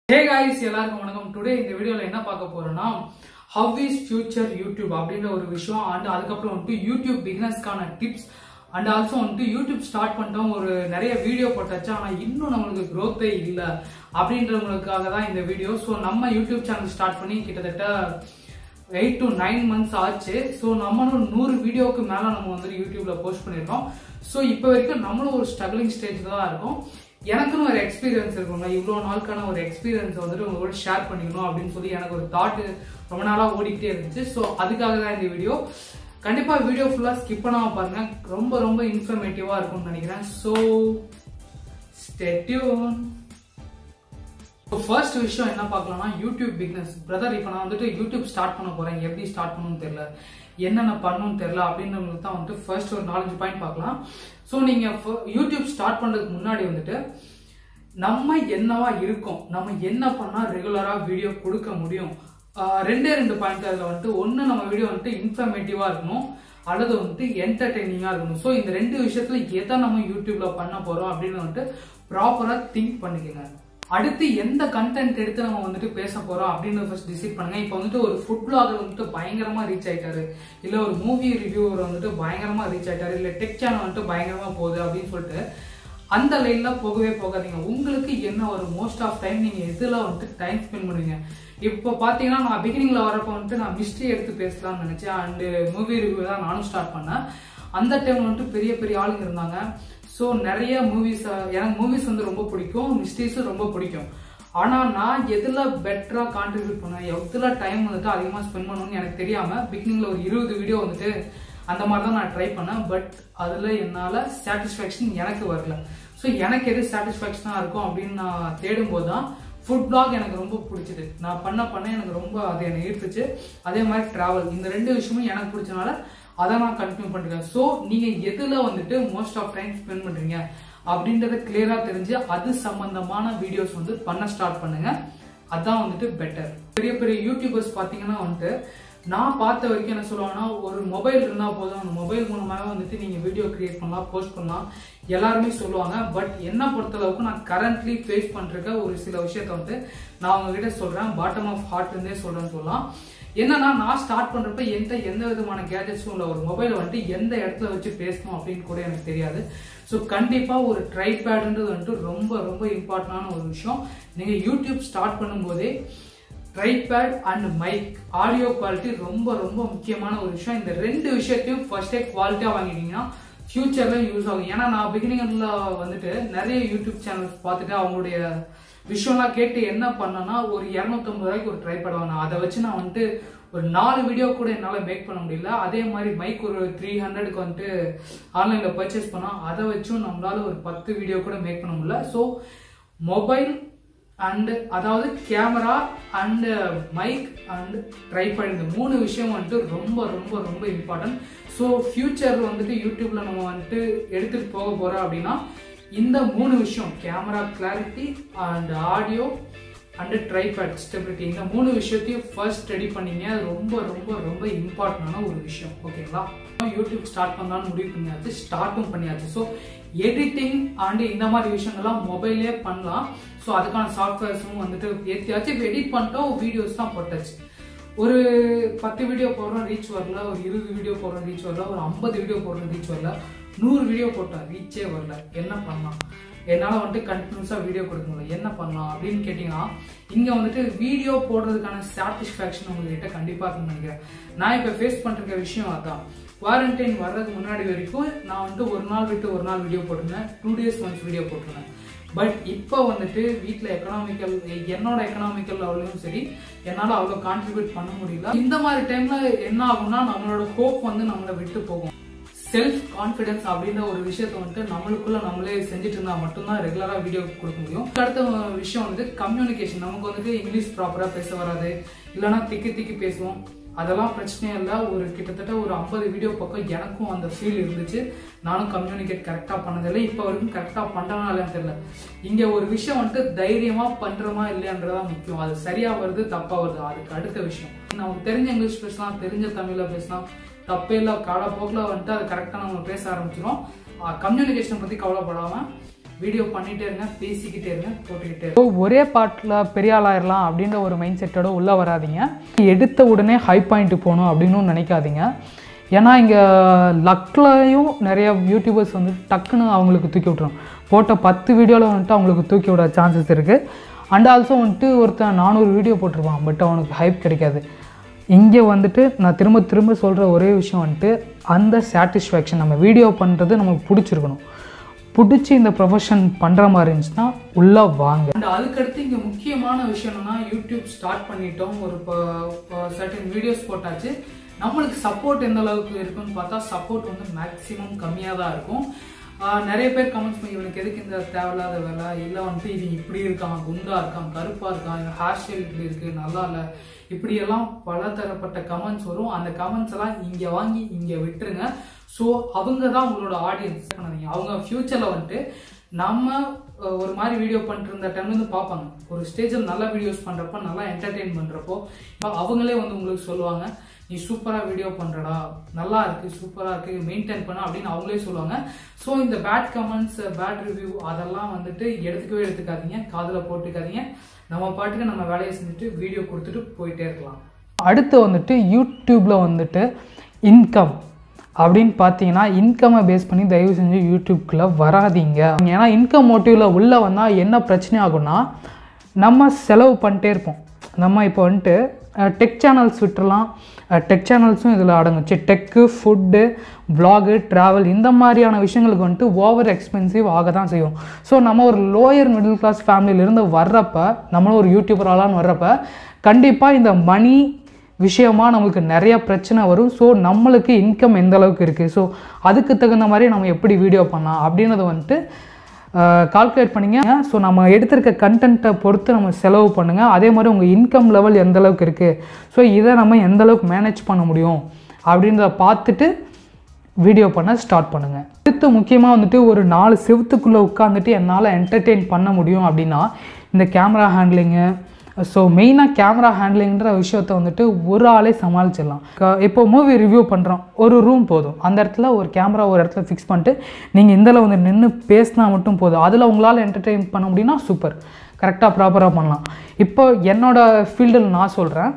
hey guys எல்லாருக்கும் வணக்கம் today இந்த வீடியோல என்ன பார்க்க போறோம்னா ஹவ் இஸ் ஃபியூச்சர் யூடியூப் அப்படின்ற ஒரு விஷயம் அண்ட் அதுக்கப்புறம் வந்துட்டு யூடியூப் பிகினர்ஸ்க்கான டிப்ஸ் அண்ட் ஆல்சோ வந்துட்டு யூடியூப் ஸ்டார்ட் பண்ணிட்டோம் ஒரு நிறைய வீடியோ போட்டாச்சு ஆனா இன்னும் நம்மளுக்கு growth-ஏ இல்ல அப்படின்றவங்களுக்காக தான் இந்த வீடியோ ஸோ நம்ம யூடியூப் சேனல் ஸ்டார்ட் பண்ணி கிட்டத்தட்ட எயிட் டு நைன் மந்த்ஸ் ஆச்சு ஸோ நம்மளும் நூறு வீடியோவுக்கு மேலே நம்ம வந்துட்டு யூடியூப்ல போஸ்ட் பண்ணியிருக்கோம் ஸோ இப்போ வரைக்கும் நம்மளும் ஒரு ஸ்ட்ரகிளிங் ஸ்டேஜில் தான் இருக்கோம் எனக்குன்னு ஒரு எக்ஸ்பீரியன்ஸ் இருக்குங்க இவ்வளோ நாளுக்கான ஒரு எக்ஸ்பீரியன்ஸ் வந்துட்டு உங்களோட ஷேர் பண்ணிக்கணும் அப்படின்னு சொல்லி எனக்கு ஒரு தாட் ரொம்ப நாளாக ஓடிக்கிட்டே இருந்துச்சு ஸோ அதுக்காக தான் இந்த வீடியோ கண்டிப்பாக வீடியோ ஃபுல்லாக ஸ்கிப் பண்ணாம பாருங்க ரொம்ப ரொம்ப இன்ஃபர்மேட்டிவாக இருக்கும்னு நினைக்கிறேன் ஸோ ஸ்டெட்யூன் ஃபர்ஸ்ட் விஷயம் என்ன பார்க்கலாம்னா யூடியூப் பிக்னஸ் பிரதர் இப்போ நான் வந்துட்டு யூடியூப் ஸ்டார்ட் பண்ண போறேன் எப்படி ஸ்டார்ட் பண்ணணும்னு தெரியல என்னென்ன பண்ணணும்னு தெரியல அப்படின்றவங்களுக்கு தான் வந்துட்டு ஃபர்ஸ்ட் ஒரு நாலஞ்சு பாயிண்ட் பார்க்கலாம் ஸோ நீங்க ஃப- யூடியூப் ஸ்டார்ட் பண்றதுக்கு முன்னாடி வந்துட்டு நம்ம என்னவா இருக்கோம் நம்ம என்ன பண்ணா ரெகுலரா வீடியோ கொடுக்க முடியும் ஆஹ் ரெண்டே ரெண்டு பாயிண்ட் அதுல வந்துட்டு ஒன்னு நம்ம வீடியோ வந்துட்டு இன்ஃபர்மேட்டிவா இருக்கணும் அல்லது வந்துட்டு என்டர்டெய்னிங்கா இருக்கணும் ஸோ இந்த ரெண்டு விஷயத்துல எதை நம்ம யூடியூப்ல பண்ண போறோம் அப்படின்னு வந்துட்டு ப்ராப்பரா திங்க் பண்ணிக்கங்க அடுத்து எந்த கண்டென்ட் எடுத்து நம்ம வந்துட்டு பேச போறோம் அப்படின்னு ஃபர்ஸ்ட் டிசைட் பண்ணுங்க இப்போ வந்துட்டு ஒரு ஃபுட் பிளாகர் வந்துட்டு பயங்கரமா ரீச் ஆயிட்டாரு இல்ல ஒரு மூவி ரிவ்யூவர் வந்துட்டு பயங்கரமா ரீச் ஆயிட்டாரு இல்ல டெக் சேனல் வந்துட்டு பயங்கரமா போகுது அப்படின்னு சொல்லிட்டு அந்த லைன்ல போகவே போகாதீங்க உங்களுக்கு என்ன வரும் மோஸ்ட் ஆஃப் டைம் நீங்க எதுல வந்துட்டு டைம் ஸ்பெண்ட் பண்ணுவீங்க இப்போ பாத்தீங்கன்னா நான் பிகினிங்ல வரப்போ வந்துட்டு நான் மிஸ்ட்ரி எடுத்து பேசலாம்னு நினைச்சேன் அண்ட் மூவி ரிவ்யூ தான் நானும் ஸ்டார்ட் பண்ணேன் அந்த டைம் வந்துட்டு பெரிய பெரிய ஆளுங்க இருந்தாங்க ஸோ நிறைய மூவிஸ் எனக்கு மூவிஸ் வந்து ரொம்ப பிடிக்கும் மிஸ்ட்ரிஸும் ரொம்ப பிடிக்கும் ஆனா நான் எதுல பெட்டரா கான்ட்ரிபியூட் பண்ணேன் எதுல டைம் வந்துட்டு அதிகமா ஸ்பெண்ட் பண்ணணும்னு எனக்கு தெரியாம பிகினிங்ல ஒரு இருபது வீடியோ வந்துட்டு அந்த மாதிரி தான் நான் ட்ரை பண்ணேன் பட் அதுல என்னால சாட்டிஸ்ஃபேக்ஷன் எனக்கு வரல ஸோ எனக்கு எது சாட்டிஸ்ஃபேக்ஷனா இருக்கும் அப்படின்னு நான் தேடும் போது தான் ஃபுட் பிளாக் எனக்கு ரொம்ப பிடிச்சது நான் பண்ண பண்ண எனக்கு ரொம்ப அது என்னை ஈர்த்துச்சு அதே மாதிரி டிராவல் இந்த ரெண்டு விஷயமும் எனக்கு பிடிச்சனால அதை நான் கண்டினியூ பண்ணிருக்கேன் ஸோ நீங்க எதுல வந்துட்டு மோஸ்ட் ஆஃப் டைம் ஸ்பெண்ட் பண்றீங்க அப்படின்றத கிளியரா தெரிஞ்சு அது சம்பந்தமான வீடியோஸ் வந்து பண்ண ஸ்டார்ட் பண்ணுங்க அதான் வந்துட்டு பெட்டர் பெரிய பெரிய யூடியூபர்ஸ் பாத்தீங்கன்னா வந்துட்டு நான் பார்த்த வரைக்கும் என்ன சொல்லுவாங்கன்னா ஒரு மொபைல் இருந்தா போதும் அந்த மொபைல் மூலமாவே வந்துட்டு நீங்க வீடியோ கிரியேட் பண்ணலாம் போஸ்ட் பண்ணலாம் எல்லாருமே சொல்லுவாங்க பட் என்ன பொறுத்தளவுக்கு நான் கரண்ட்லி ஃபேஸ் பண்ற ஒரு சில விஷயத்த வந்து நான் உங்ககிட்ட சொல்றேன் பாட்டம் ஆஃப் ஹார்ட் இருந்தே சொல்றேன்னு சொல்லலாம் என்னன்னா நான் ஸ்டார்ட் பண்றப்ப எந்த எந்த விதமான கேஜெட்ஸும் இல்ல ஒரு மொபைலை வந்துட்டு எந்த இடத்துல வச்சு பேசணும் அப்படின்னு கூட எனக்கு தெரியாது ஸோ கண்டிப்பா ஒரு ட்ரைபேடுன்றது வந்துட்டு ரொம்ப ரொம்ப இம்பார்ட்டன்டான ஒரு விஷயம் நீங்க யூடியூப் ஸ்டார்ட் பண்ணும்போதே tripod and mic audio quality ரொம்ப ரொம்ப முக்கியமான ஒரு விஷயம் இந்த ரெண்டு விஷயத்தையும் ஃபர்ஸ்டே குவாலிட்டியா வாங்கிட்டீங்கன்னா ஃபியூச்சர்ல யூஸ் ஆகும் ஏன்னா நான் பிகினிங்ல வந்துட்டு நிறைய யூடியூப் சேனல்ஸ் பார்த்துட்டு அவங்களுடைய விஷயம்லாம் கேட்டு என்ன பண்ணேன்னா ஒரு இரநூத்தம்பது ரூபாய்க்கு ஒரு ட்ரைபேட் வாங்கினேன் அதை வச்சு நான் வந்துட்டு ஒரு நாலு வீடியோ கூட என்னால் மேக் பண்ண முடியல அதே மாதிரி மைக் ஒரு த்ரீ ஹண்ட்ரடுக்கு வந்துட்டு ஆன்லைனில் பர்ச்சேஸ் பண்ணோம் அதை வச்சும் நம்மளால ஒரு பத்து வீடியோ கூட மேக் பண்ண முடியல ஸோ மொபைல் அண்ட் அதாவது camera and mic and tripod இந்த மூணு விஷயம் வந்துட்டு ரொம்ப ரொம்ப ரொம்ப இம்பார்ட்டன்ட் ஸோ ஃபியூச்சர் வந்துட்டு யூடியூப்ல நம்ம வந்துட்டு எடுத்துட்டு போக போறோம் அப்படின்னா இந்த மூணு விஷயம் camera clarity and audio and tripod stability இந்த மூணு விஷயத்தையும் ஃபர்ஸ்ட் ரெடி பண்ணீங்க அது ரொம்ப ரொம்ப ரொம்ப இம்பார்ட்டண்டான ஒரு விஷயம் ஓகேங்களா யூடியூப் ஸ்டார்ட் பண்ணலாம்னு முடிவு பண்ணியாச்சு ஸ்டார்ட்டும் பண்ணியாச்சு ஸோ எடிட்டிங் அண்ட் இந்த மாதிரி விஷயங்கள்லாம் மொபைலே பண்ணலாம் ஸோ அதுக்கான சாஃப்ட்வேர்ஸும் வந்துட்டு ஏற்றியாச்சு இப்போ எடிட் பண்ணிட்டோம் வீடியோஸ் தான் போட்டாச்சு ஒரு பத்து வீடியோ போடுறோம் ரீச் வரல ஒரு இருபது வீடியோ போடுறோம் ரீச் வரல ஒரு ஐம்பது வீடியோ போடுறோம் ரீச் வரல நூறு வீடியோ போட்டோம் ரீச்சே வரல என்ன பண்ணலாம் என்னால் வந்துட்டு கண்டினியூஸாக வீடியோ கொடுக்க முடியல என்ன பண்ணலாம் அப்படின்னு கேட்டிங்கன்னா இங்கே வந்துட்டு வீடியோ போடுறதுக்கான சாட்டிஸ்ஃபேக்ஷன் உங்ககிட்ட கண்டிப்பாக இருக்குன்னு நினைக்கிறேன் நான் இப்போ ஃபேஸ் பண்ணிருக்க விஷயம் அதான் குவாரண்டைன் வர்றதுக்கு முன்னாடி வரைக்கும் நான் வந்துட்டு ஒரு நாள் விட்டு ஒரு நாள் வீடியோ போட்டிருந்தேன் டூ டேஸ் ஒன்ஸ் வீடியோ போட்டிருந்தேன் பட் இப்போ வந்துட்டு வீட்டில் எக்கனாமிக்கல் என்னோட எக்கனாமிக்கல் லெவலையும் சரி என்னால் அவ்வளோ கான்ட்ரிபியூட் பண்ண முடியல இந்த மாதிரி டைம்ல என்ன ஆகும்னா நம்மளோட ஹோப் வந்து நம்மளை விட்டு போகும் செல்ஃப் கான்ஃபிடன்ஸ் அப்படின்ற ஒரு விஷயத்த வந்துட்டு நம்மளுக்குள்ள நம்மளே செஞ்சுட்டு இருந்தா மட்டும்தான் ரெகுலரா வீடியோ கொடுக்க முடியும் அடுத்த விஷயம் வந்து கம்யூனிகேஷன் நமக்கு வந்துட்டு இங்கிலீஷ் ப்ராப்பரா பேச வராது இல்லைன்னா திக்கி திக்கி பேசுவோம் அதெல்லாம் பிரச்சனையே இல்லை ஒரு கிட்டத்தட்ட ஒரு ஐம்பது வீடியோ பக்கம் எனக்கும் அந்த ஃபீல் இருந்துச்சு நானும் கம்யூனிகேட் கரெக்டாக பண்ணதில்லை இப்போ வரைக்கும் கரெக்டாக பண்ணுறனா இல்லைன்னு தெரியல இங்கே ஒரு விஷயம் வந்துட்டு தைரியமாக பண்ணுறோமா இல்லையான்றதா முக்கியம் அது சரியாக வருது தப்பாக வருது அதுக்கு அடுத்த விஷயம் நமக்கு தெரிஞ்ச இங்கிலீஷ் பேசலாம் தெரிஞ்ச தமிழில் பேசலாம் தப்பே இல்லை காலப்போக்கில் வந்துட்டு அது கரெக்டாக நம்ம பேச ஆரம்பிச்சிடும் கம்யூனிகேஷனை பற்றி கவலைப்படாமல் வீடியோ பண்ணிட்டே இருங்க பேசிக்கிட்டே இருங்க போட்டுக்கிட்டே இருங்க ஒரே பாட்டில் பெரிய ஆளாயிரலாம் அப்படின்ற ஒரு மைண்ட் செட்டோட உள்ளே வராதீங்க எடுத்த உடனே ஹை பாயிண்ட் போகணும் அப்படின்னு நினைக்காதீங்க ஏன்னா இங்கே லக்லையும் நிறைய யூடியூபர்ஸ் வந்து டக்குன்னு அவங்களுக்கு தூக்கி விட்ரும் போட்ட பத்து வீடியோவில் வந்துட்டு அவங்களுக்கு தூக்கி விட சான்சஸ் இருக்குது அண்ட் ஆல்சோ வந்துட்டு ஒருத்தன் நானூறு வீடியோ போட்டிருப்பான் பட் அவனுக்கு ஹைப் கிடைக்காது இங்கே வந்துட்டு நான் திரும்ப திரும்ப சொல்கிற ஒரே விஷயம் வந்துட்டு அந்த சாட்டிஸ்ஃபேக்ஷன் நம்ம வீடியோ பண்ணுறது நமக்கு பிடிச்சிருக்கணும் பிடிச்சி இந்த ப்ரொஃபஷன் பண்ணுற மாதிரி இருந்துச்சுன்னா உள்ளே வாங்க அண்ட் அதுக்கடுத்து இங்கே முக்கியமான விஷயம் என்னன்னா யூடியூப் ஸ்டார்ட் பண்ணிட்டோம் ஒரு சர்டன் வீடியோஸ் போட்டாச்சு நம்மளுக்கு சப்போர்ட் எந்த அளவுக்கு இருக்குன்னு பார்த்தா சப்போர்ட் வந்து மேக்ஸிமம் கம்மியாக தான் இருக்கும் ஆஹ் நிறைய பேர் கமெண்ட்ஸ் பண்ணி இவனுக்கு எதுக்கு இந்த தேவையில்லாத வேலை இல்லை வந்துட்டு இது இப்படி இருக்கான் குண்டா இருக்கான் கருப்பா இருக்கான் இவன் ஹேர் ஸ்டைல் இப்படி இருக்கு நல்லா இல்லை இப்படியெல்லாம் பலதரப்பட்ட கமெண்ட்ஸ் வரும் அந்த கமெண்ட்ஸ் எல்லாம் இங்க வாங்கி இங்க விட்டுருங்க ஸோ அவங்க தான் உங்களோட ஆடியன்ஸ் பண்ணாதீங்க அவங்க ஃபியூச்சர்ல வந்துட்டு நம்ம அஹ், ஒரு மாதிரி வீடியோ பண்ணிட்டு இருந்த டைம்ல இருந்து பார்ப்பாங்க ஒரு ஸ்டேஜில் நல்ல வீடியோஸ் பண்றப்ப நல்லா என்டர்டெயின் பண்றப்போ இப்போ அவங்களே வந்து உங்களுக்கு சொல்லுவாங்க நீ சூப்பரா வீடியோ பண்றடா நல்லா இருக்கு சூப்பரா இருக்கு மெயின்டைன் பண்ண அப்படின்னு அவங்களே சொல்லுவாங்க ஸோ இந்த பேட் கமெண்ட்ஸ் பேட் ரிவ்யூ அதெல்லாம் வந்துட்டு எடுத்துக்கவே எடுத்துக்காதீங்க காதுல போட்டுக்காதீங்க நம்ம பாட்டுக்கு நம்ம வேலையை செஞ்சுட்டு வீடியோ கொடுத்துட்டு போயிட்டே இருக்கலாம் அடுத்து வந்துட்டு யூடியூப்ல வந்துட்டு இன்கம் அப்படின்னு பார்த்தீங்கன்னா இன்கம்மை பேஸ் பண்ணி தயவு செஞ்சு யூடியூப்குள்ளே வராதீங்க ஏன்னா இன்கம் மோட்டிவில் உள்ளே வந்தால் என்ன பிரச்சனை ஆகும்னா நம்ம செலவு பண்ணிட்டே இருப்போம் நம்ம இப்போ வந்துட்டு டெக் சேனல்ஸ் விட்டுறலாம் டெக் சேனல்ஸும் இதில் அடங்குச்சு டெக்கு ஃபுட்டு vlog ட்ராவல் இந்த மாதிரியான விஷயங்களுக்கு வந்துட்டு ஓவர் எக்ஸ்பென்சிவ் ஆக தான் செய்யும் ஸோ நம்ம ஒரு லோயர் மிடில் கிளாஸ் ஃபேமிலியிலேருந்து வர்றப்ப நம்மளும் ஒரு யூடியூபர் ஆளான்னு வர்றப்ப கண்டிப்பாக இந்த மணி விஷயமா நம்மளுக்கு நிறைய பிரச்சனை வரும் ஸோ நம்மளுக்கு இன்கம் எந்த அளவுக்கு இருக்குது ஸோ அதுக்கு தகுந்த மாதிரி நம்ம எப்படி வீடியோ பண்ணலாம் அப்படின்றத வந்துட்டு கால்குலேட் பண்ணிங்க ஸோ நம்ம எடுத்திருக்க கண்டென்ட்டை பொறுத்து நம்ம செலவு பண்ணுங்கள் அதே மாதிரி உங்கள் இன்கம் லெவல் எந்த அளவுக்கு இருக்குது ஸோ இதை நம்ம எந்த அளவுக்கு மேனேஜ் பண்ண முடியும் அப்படின்றத பார்த்துட்டு வீடியோ பண்ண ஸ்டார்ட் பண்ணுங்கள் அடுத்து முக்கியமாக வந்துட்டு ஒரு நாலு செவத்துக்குள்ளே உட்காந்துட்டு என்னால் என்டர்டெயின் பண்ண முடியும் அப்படின்னா இந்த கேமரா ஹேண்ட்லிங்கு ஸோ மெயினாக கேமரா ஹேண்ட்லிங்ன்ற விஷயத்த வந்துட்டு ஒரு ஆளே சமாளிச்சிடலாம் க- இப்போ மூவி ரிவ்யூ பண்ணுறோம் ஒரு ரூம் போதும் அந்த இடத்துல ஒரு கேமரா ஒரு இடத்துல ஃபிக்ஸ் பண்ணிட்டு நீங்கள் இதில் வந்து நின்று பேசினா மட்டும் போதும் அதில் உங்களால் என்டர்டெயின் பண்ண முடியும்னா சூப்பர் கரெக்டாக ப்ராப்பராக பண்ணலாம் இப்போ என்னோட ஃபீல்டில் நான் சொல்கிறேன்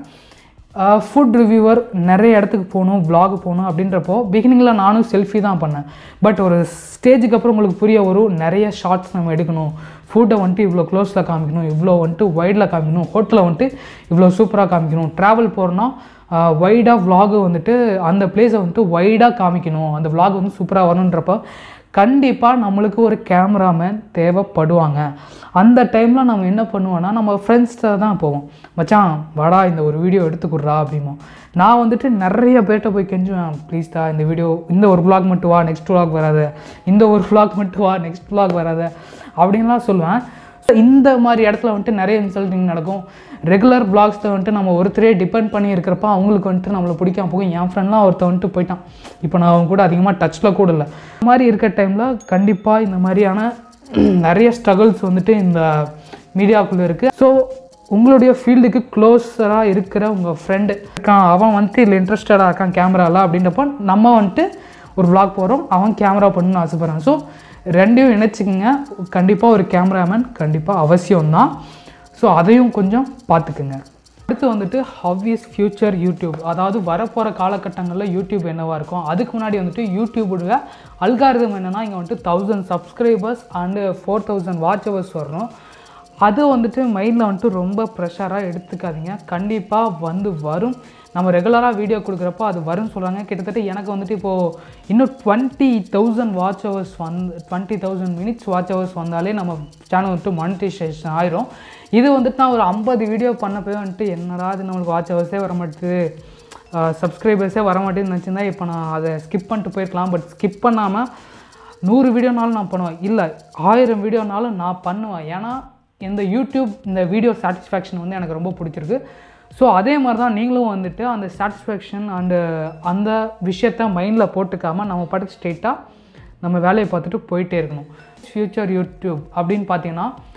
ஃபுட் ரிவ்யூவர் நிறைய இடத்துக்கு போகணும் vlog போகணும் அப்படின்றப்போ பிகினிங்கில் நானும் செல்ஃபி தான் பண்ணேன் பட் ஒரு ஸ்டேஜுக்கு அப்புறம் உங்களுக்கு புரிய வரும் நிறைய ஷார்ட்ஸ் நம்ம எடுக்கணும் ஃபுட்டை வந்துட்டு இவ்வளோ க்ளோஸில் காமிக்கணும் இவ்வளோ வந்துட்டு வைடில் காமிக்கணும் ஹோட்டலில் வந்துட்டு இவ்வளோ சூப்பராக காமிக்கணும் ட்ராவல் போகிறோன்னா வைடாக vlog வந்துட்டு அந்த பிளேஸை வந்துட்டு வைடாக காமிக்கணும் அந்த vlog வந்து சூப்பராக வரணுன்றப்போ கண்டிப்பாக நம்மளுக்கு ஒரு கேமராமேன் தேவைப்படுவாங்க அந்த டைமில் நம்ம என்ன பண்ணுவோன்னா நம்ம ஃப்ரெண்ட்ஸ்கிட்ட தான் போவோம் மச்சான் வாடா இந்த ஒரு வீடியோ எடுத்துக்குட்றா அப்படிமோ நான் வந்துட்டு நிறைய பேர்கிட்ட போய் கெஞ்சுவேன் ப்ளீஸ் தா இந்த வீடியோ இந்த ஒரு vlog மட்டும் வா நெக்ஸ்ட் vlog வராத இந்த ஒரு vlog மட்டும் வா நெக்ஸ்ட் vlog வராத அப்படின்லாம் சொல்லுவேன் இந்த மாதிரி இடத்துல வந்துட்டு நிறைய இன்சல்ட்டிங் நடக்கும் ரெகுலர் பிளாக்ஸில் வந்துட்டு நம்ம ஒருத்தரே டிபெண்ட் பண்ணி இருக்கிறப்ப அவங்களுக்கு வந்துட்டு நம்மளை பிடிக்காம போகும் என் ஃப்ரெண்ட்லாம் ஒருத்தன் வந்துட்டு போயிட்டான் இப்போ நான் அவங்க கூட அதிகமாக டச்சில் கூட இல்லை இந்த மாதிரி இருக்க டைமில் கண்டிப்பாக இந்த மாதிரியான நிறைய ஸ்ட்ரகிள்ஸ் வந்துட்டு இந்த மீடியாக்குள்ளே இருக்குது ஸோ உங்களுடைய ஃபீல்டுக்கு க்ளோஸராக இருக்கிற உங்கள் ஃப்ரெண்டு இருக்கான் அவன் வந்துட்டு இதில் இன்ட்ரெஸ்டடாக இருக்கான் கேமராவில் அப்படின்றப்போ நம்ம வந்துட்டு ஒரு vlog போகிறோம் அவன் கேமரா பண்ணணும்னு ஆசைப்பட்றான் ஸோ ரெண்டையும் இணைச்சிக்கங்க கண்டிப்பாக ஒரு கேமராமேன் கண்டிப்பாக அவசியம்தான் ஸோ அதையும் கொஞ்சம் பார்த்துக்குங்க அடுத்து வந்துட்டு ஹவ் இஸ் ஃபியூச்சர் யூடியூப் அதாவது வரப்போகிற காலகட்டங்களில் யூடியூப் என்னவா இருக்கும் அதுக்கு முன்னாடி வந்துட்டு யூடியூபோட அல்காரிதம் என்னன்னா இங்கே வந்துட்டு thousand subscribers and four thousand watch hours வரணும் அது வந்துட்டு மைண்டில் வந்துட்டு ரொம்ப ப்ரெஷராக எடுத்துக்காதீங்க கண்டிப்பாக வந்து வரும் நம்ம ரெகுலராக வீடியோ கொடுக்குறப்போ அது வரும்னு சொல்கிறாங்க கிட்டத்தட்ட எனக்கு வந்துட்டு இப்போது இன்னும் டுவெண்ட்டி தௌசண்ட் வாட்ச் ஹவர்ஸ் வந்து twenty thousand minutes watch hours வந்தாலே நம்ம சேனல் வந்துட்டு மானிட்டைசேஷன் ஆயிரும் இது வந்துட்டு நான் ஒரு ஐம்பது வீடியோ பண்ண போய் வந்துட்டு என்னடா இது நம்மளுக்கு வாட்ச் ஹவர்ஸே வர மாட்டேது சப்ஸ்கிரைபர்ஸே வர மாட்டேன்னு நினச்சிருந்தா இப்போ நான் அதை ஸ்கிப் பண்ணிட்டு போயிருக்கலாம் பட் ஸ்கிப் பண்ணாமல் நூறு வீடியோனாலும் நான் பண்ணுவேன் இல்லை ஆயிரம் வீடியோனாலும் நான் பண்ணுவேன் ஏன்னா இந்த யூடியூப் இந்த வீடியோ சாட்டிஸ்ஃபேக்ஷன் வந்து எனக்கு ரொம்ப பிடிச்சிருக்கு ஸோ அதே மாதிரி தான் நீங்களும் வந்துட்டு அந்த சாட்டிஸ்ஃபேக்ஷன் அண்டு அந்த விஷயத்த மைண்டில் போட்டுக்காமல் நம்ம பாட்டுக்கு ஸ்ட்ரெயிட்டாக நம்ம வேலையை பார்த்துட்டு போயிட்டே இருக்கணும் ஃப்யூச்சர் யூடியூப் அப்படின்னு பார்த்தீங்கன்னா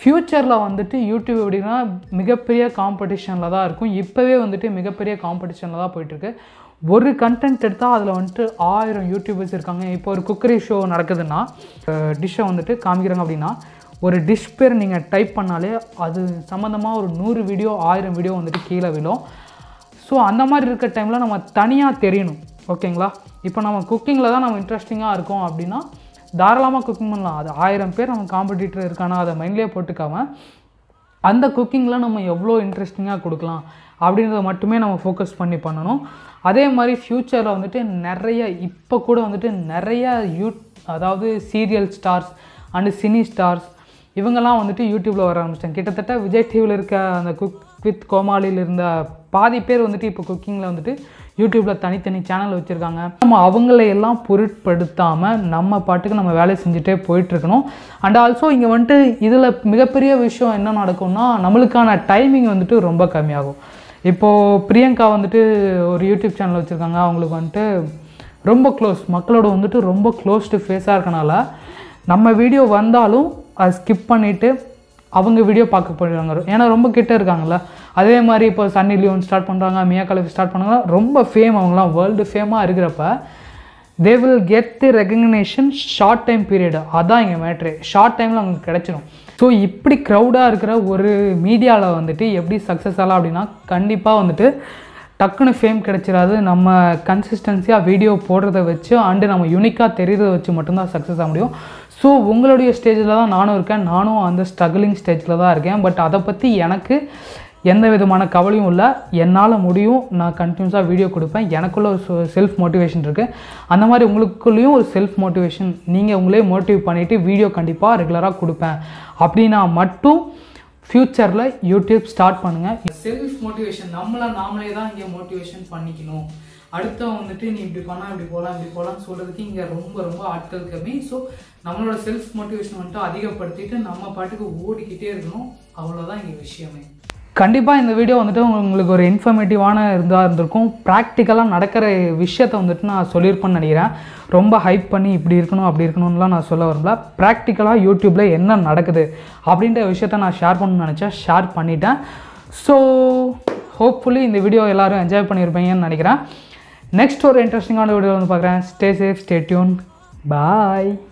ஃப்யூச்சரில் வந்துட்டு யூடியூப் எப்படின்னா மிகப்பெரிய காம்படிஷனில் தான் இருக்கும் இப்போவே வந்துட்டு மிகப்பெரிய காம்படிஷனில் தான் போயிட்டுருக்கு ஒரு கண்டென்ட் எடுத்தால் அதில் வந்துட்டு ஆயிரம் யூடியூபர்ஸ் இருக்காங்க இப்போ ஒரு குக்கரி ஷோ நடக்குதுன்னா டிஷ்ஷை வந்துட்டு காமிக்கிறாங்க அப்படின்னா ஒரு டிஷ் பேர் நீங்கள் டைப் பண்ணாலே அது சம்மந்தமாக ஒரு நூறு வீடியோ ஆயிரம் வீடியோ வந்துட்டு கீழே விழும் ஸோ அந்த மாதிரி இருக்க டைமில் நம்ம தனியாக தெரியணும் ஓகேங்களா இப்போ நம்ம குக்கிங்கில் தான் நம்ம இன்ட்ரெஸ்டிங்காக இருக்கோம் அப்படின்னா தாராளமாக குக்கிங் பண்ணலாம் அது ஆயிரம் பேர் நம்ம காம்படிட்டர் இருக்கானா அதை மைண்ட்லேயே போட்டுக்காம அந்த குக்கிங்கில் நம்ம எவ்வளோ இன்ட்ரெஸ்டிங்காக கொடுக்கலாம் அப்படின்றத மட்டுமே நம்ம ஃபோக்கஸ் பண்ணி பண்ணணும் அதே மாதிரி ஃப்யூச்சரில் வந்துட்டு நிறைய இப்போ கூட வந்துட்டு நிறைய யூ அதாவது serial stars and cine stars இவங்கெல்லாம் வந்துட்டு யூடியூப்பில் வர ஆரம்பிச்சிட்டாங்க கிட்டத்தட்ட விஜய் டிவியில் இருக்க அந்த குக் வித் கோமாளியில் இருந்த பாதி பேர் வந்துட்டு இப்போ குக்கிங்கில் வந்துட்டு யூடியூப்பில் தனித்தனி சேனல் வச்சுருக்காங்க நம்ம அவங்கள எல்லாம் பொருட்படுத்தாமல் நம்ம பாட்டுக்கு நம்ம வேலையை செஞ்சுட்டே போயிட்டுருக்கணும் அண்ட் ஆல்சோ இங்கே வந்துட்டு இதில் மிகப்பெரிய விஷயம் என்ன நடக்கும்னா நம்மளுக்கான டைமிங் வந்துட்டு ரொம்ப கம்மியாகும் இப்போது பிரியங்கா வந்துட்டு ஒரு யூடியூப் சேனல் வச்சுருக்காங்க அவங்களுக்கு வந்துட்டு ரொம்ப க்ளோஸ் மக்களோட வந்துட்டு ரொம்ப க்ளோஸ்டு ஃபேஸாக இருக்கனால நம்ம வீடியோ வந்தாலும் அதை ஸ்கிப் பண்ணிவிட்டு அவங்க வீடியோ பார்க்க போயிடுவாங்க ஏன்னா ரொம்ப கிட்ட இருக்காங்கல்ல அதே மாதிரி இப்போ சன்னி லியோன் ஸ்டார்ட் பண்ணுறாங்க மியா கலவி ஸ்டார்ட் பண்ணுறாங்க ரொம்ப ஃபேம் அவங்களாம் வேர்ல்டு ஃபேமாக இருக்கிறப்ப they will get the recognition short time period அதான் இங்கே மேட்ரு ஷார்ட் டைமில் அவங்களுக்கு கிடைச்சிடும் ஸோ இப்படி க்ரௌடாக இருக்கிற ஒரு மீடியாவில் வந்துட்டு எப்படி சக்ஸஸ் ஆகலாம் அப்படின்னா கண்டிப்பாக வந்துட்டு டக்குன்னு ஃபேம் கிடைச்சிடாது நம்ம கன்சிஸ்டன்சியாக வீடியோ போடுறத வச்சு அண்டு நம்ம யூனிக்காக தெரிகிறத வச்சு மட்டும்தான் சக்ஸஸ் ஆக முடியும் ஸோ உங்களுடைய ஸ்டேஜில் தான் நானும் இருக்கேன் நானும் அந்த ஸ்ட்ரகிளிங் ஸ்டேஜில் தான் இருக்கேன் பட் அதை பற்றி எனக்கு எந்த விதமான கவலையும் இல்லை என்னால் முடியும் நான் கண்டினியூஸாக வீடியோ கொடுப்பேன் எனக்குள்ள ஒரு செல்ஃப் மோட்டிவேஷன் இருக்குது அந்த மாதிரி உங்களுக்குள்ளேயும் ஒரு செல்ஃப் மோட்டிவேஷன் நீங்கள் உங்களே மோட்டிவ் பண்ணிவிட்டு வீடியோ கண்டிப்பாக ரெகுலராக கொடுப்பேன் அப்படின்னா மட்டும் ஃப்யூச்சரில் யூடியூப் ஸ்டார்ட் பண்ணுங்கள் செல்ஃப் மோட்டிவேஷன் நம்மளை நாமளே தான் இங்கே மோட்டிவேஷன் பண்ணிக்கணும் அடுத்தவன் வந்துட்டு நீ இப்படி பண்ணா இப்படி போகலாம் இப்படி போகலாம்னு சொல்கிறதுக்கு இங்கே ரொம்ப ரொம்ப ஆட்கள் கம்மி ஸோ நம்மளோட செல்ஃப் மோட்டிவேஷன் வந்துட்டு அதிகப்படுத்திட்டு நம்ம பாட்டுக்கு ஓடிக்கிட்டே இருக்கணும் அவ்வளோதான் இங்கே விஷயமே கண்டிப்பாக இந்த வீடியோ வந்துட்டு உங்களுக்கு ஒரு இன்ஃபர்மேட்டிவான இருந்தால் இருந்திருக்கும் ப்ராக்டிக்கலாக நடக்கிற விஷயத்தை வந்துட்டு நான் சொல்லியிருப்பேன்னு நினைக்கிறேன் ரொம்ப ஹைப் பண்ணி இப்படி இருக்கணும் அப்படி இருக்கணும்லாம் நான் சொல்ல வரல ப்ராக்டிக்கலாக யூடியூப்பில் என்ன நடக்குது அப்படின்ற விஷயத்த நான் ஷேர் பண்ணணும்னு நினச்சேன் ஷேர் பண்ணிட்டேன் ஸோ ஹோப்ஃபுல்லி இந்த வீடியோ எல்லோரும் என்ஜாய் பண்ணியிருப்பீங்கன்னு நினைக்கிறேன் நெக்ஸ்ட் ஒரு இன்ட்ரெஸ்டிங்கான வீடியோ வந்து பார்க்குறேன் ஸ்டே சேஃப் ஸ்டே டியூன் பாய்